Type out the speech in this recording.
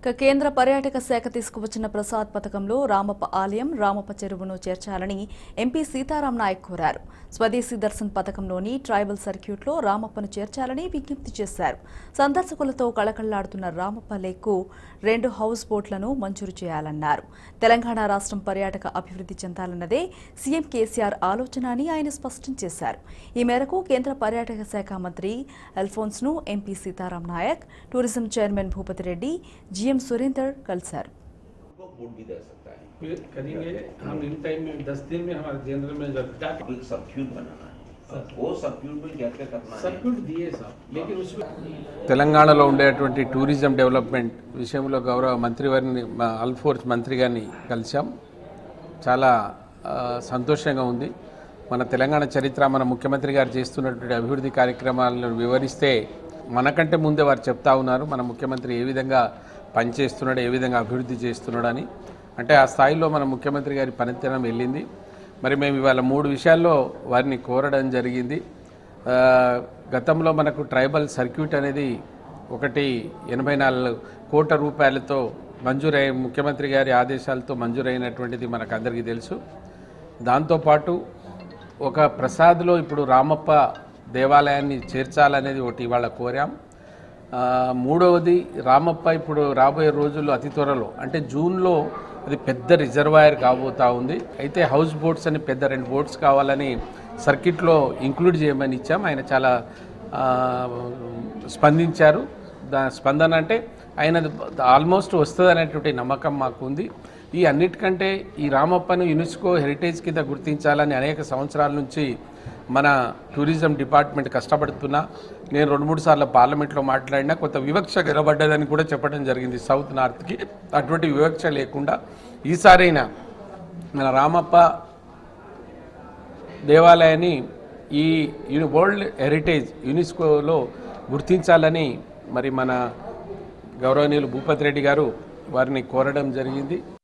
ఇక కేంద్ర పర్యాటక శాఖ తీసుకువచ్చిన ప్రసాద్ పథకంలో రామప్ప ఆలయం రామప్ప చెరువును చేర్చాలని ఎంపీ సీతారాం నాయక్ కోరారు స్వదేశీ దర్శన్ పథకంలోని ట్రైబల్ సర్క్యూట్లో రామప్పను చేర్చాలని విజ్ఞప్తి చేశారు సందర్శకులతో కళకళ్లాడుతున్న రామప్ప లేక్కు రెండు హౌస్ బోట్లను మంజూరు చేయాలన్నారు తెలంగాణ రాష్ట్రం పర్యాటక అభివృద్ధి చెందాలన్నదే సీఎం కేసీఆర్ ఆలోచన అని ఆయన స్పష్టం చేశారు ఈ మేరకు కేంద్ర పర్యాటక శాఖ మంత్రి అల్ఫోన్స్ను MP Sitaram Naik tourism chairman Bhupathi Reddy GM Surender కలిశారు को वोट भी दे सकता है फिर करेंगे हम इन टाइम में दस दिन में हमारे जनरल में जब डाक अब एक सबक्यूट बनाना है वो सबक्यूट में क्या क्या करना है सर्क्यूट दिए साहब लेकिन उसमें తెలంగాణలో ఉండేటువంటి టూరిజం డెవలప్మెంట్ విషయంలో గౌరవ మంత్రివారిని మా అల్ఫోర్స్ మంత్రి గారిని కలిశాం చాలా ఆ, సంతోషంగా ఉంది మన తెలంగాణ చరిత్ర మన ముఖ్యమంత్రి గారు చేస్తున్నటువంటి అభివృద్ధి కార్యక్రమాలను వివరిస్తే మనకంటే ముందే వారు చెప్తా ఉన్నారు మన ముఖ్యమంత్రి ఏ విధంగా పనిచేస్తున్నాడు ఏ విధంగా అభివృద్ధి చేస్తున్నాడు అని అంటే ఆ స్థాయిలో మన ముఖ్యమంత్రి గారి పనితనం వెళ్ళింది మరి మేము ఇవాళ మూడు విషయాల్లో వారిని కోరడం జరిగింది ఆ, గతంలో మనకు ట్రైబల్ సర్క్యూట్ అనేది ఒకటి ఎనభై నాలుగు కోట్ల రూపాయలతో మంజూరై ముఖ్యమంత్రి గారి ఆదేశాలతో మంజూరైనటువంటిది మనకు అందరికీ తెలుసు దాంతోపాటు ఒక ప్రసాద్లో ఇప్పుడు రామప్ప దేవాలయాన్ని చేర్చాలనేది ఒకటి ఇవాళ కోరాం ఆ, మూడవది రామప్ప ఇప్పుడు రాబోయే రోజుల్లో అతి త్వరలో అంటే జూన్లో అది పెద్ద రిజర్వాయర్ కాబోతా ఉంది అయితే హౌస్ బోట్స్ అని పెద్ద రెండు బోట్స్ కావాలని సర్కిట్లో ఇంక్లూడ్ చేయమని ఇచ్చాం ఆయన చాలా ఆ, స్పందించారు దా స్పందన అంటే ఆయన ఆల్మోస్ట్ వస్తుంది అనేటువంటి నమ్మకం మాకు ఉంది ఈ అన్నిటికంటే ఈ రామప్పను యునెస్కో హెరిటేజ్ కింద గుర్తించాలని అనేక సంవత్సరాల నుంచి మన టూరిజం డిపార్ట్మెంట్ కష్టపడుతున్నా నేను రెండు మూడు సార్లు పార్లమెంట్లో మాట్లాడినా కొంత వివక్ష నిలబడ్డదని కూడా చెప్పడం జరిగింది సౌత్ నార్త్కి అటువంటి వివక్ష లేకుండా ఈసారైనా మన రామప్ప దేవాలయాన్ని ఈ యుని- వరల్డ్ హెరిటేజ్ యునెస్కోలో గుర్తించాలని మరి మన గౌరవనీయులు భూపతి రెడ్డి గారు వారిని కోరడం జరిగింది